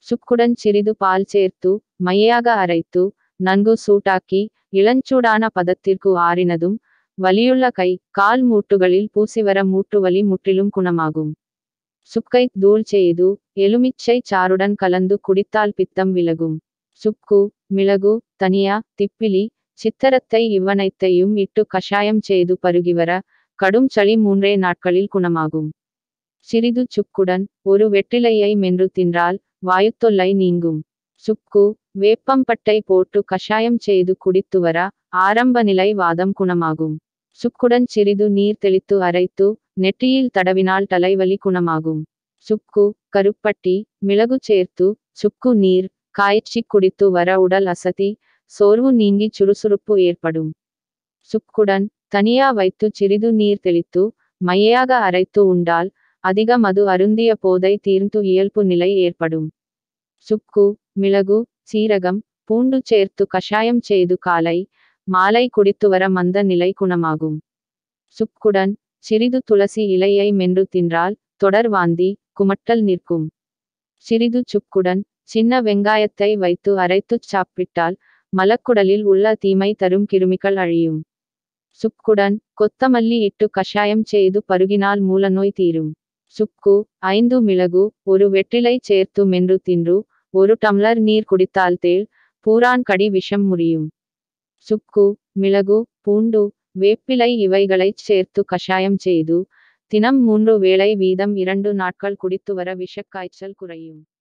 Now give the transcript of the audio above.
சுக்குடன் சிறிது பால் சேர்த்து மையாக அரைத்து நன்கு சூட்டாக்கி இளஞ்சூடான பதத்திற்கு ஆறினதும் வலியுள்ள கை கால் மூட்டுகளில் பூசிவர மூட்டு வலி முற்றிலும் குணமாகும் சுக்கை தூள் செய்து எலுமிச்சை சாறுடன் கலந்து குடித்தால் பித்தம் விலகும் சுக்கு மிளகு தனியா திப்பிலி சித்தரத்தை இவ்வனைத்தையும் இட்டு கஷாயம் செய்து பருகிவர கடும் சளி மூன்றே நாட்களில் குணமாகும் சிறிது சுக்குடன் ஒரு வெற்றிலையை மென்று தின்றால் வாயுத்தொல்லை நீங்கும் சுக்கு வேப்பம்பட்டை போட்டு கஷாயம் செய்து குடித்து வர ஆரம்ப நிலை வாதம் குணமாகும் சுக்குடன் சிறிது நீர் தெளித்து அரைத்து நெற்றியில் தடவினால் தலைவலி குணமாகும் சுக்கு கருப்பட்டி மிளகு சேர்த்து சுக்கு நீர் காய்ச்சி குடித்து வர உடல் அசதி சோர்வு நீங்கி சுறுசுறுப்பு ஏற்படும் சுக்குடன் தனியா வைத்து சிறிது நீர் தெளித்து மையாக அரைத்து உண்டால் அதிக மது அருந்திய போதை தீர்ந்து இயல்பு நிலை ஏற்படும் சுக்கு மிளகு சீரகம் பூண்டு சேர்த்து கஷாயம் செய்து காலை மாலை குடித்து வர மந்த நிலை குணமாகும் சுக்குடன் சிறிது துளசி இலையை மென்று தின்றால் தொடர் வாந்தி குமட்டல் நிற்கும் சிறிது சுக்குடன் சின்ன வெங்காயத்தை வைத்து அரைத்துச் சாப்பிட்டால் மலக்குடலில் உள்ள தீமை தரும் கிருமிகள் அழியும் சுக்குடன் கொத்தமல்லி இட்டு கஷாயம் செய்து பருகினால் மூலநோய் தீரும் சுக்கு ஐந்து மிளகு ஒரு வெற்றிலை சேர்த்து மென்று தின்று ஒரு டம்ளர் நீர் குடித்தால் தேள் பூரான் கடி விஷம் முறியும் சுக்கு மிளகு பூண்டு வேப்பிலை இவைகளைச் சேர்த்து கஷாயம் செய்து தினம் மூன்று வேளை வீதம் இரண்டு நாட்கள் குடித்து வர விஷக்காய்ச்சல் குறையும்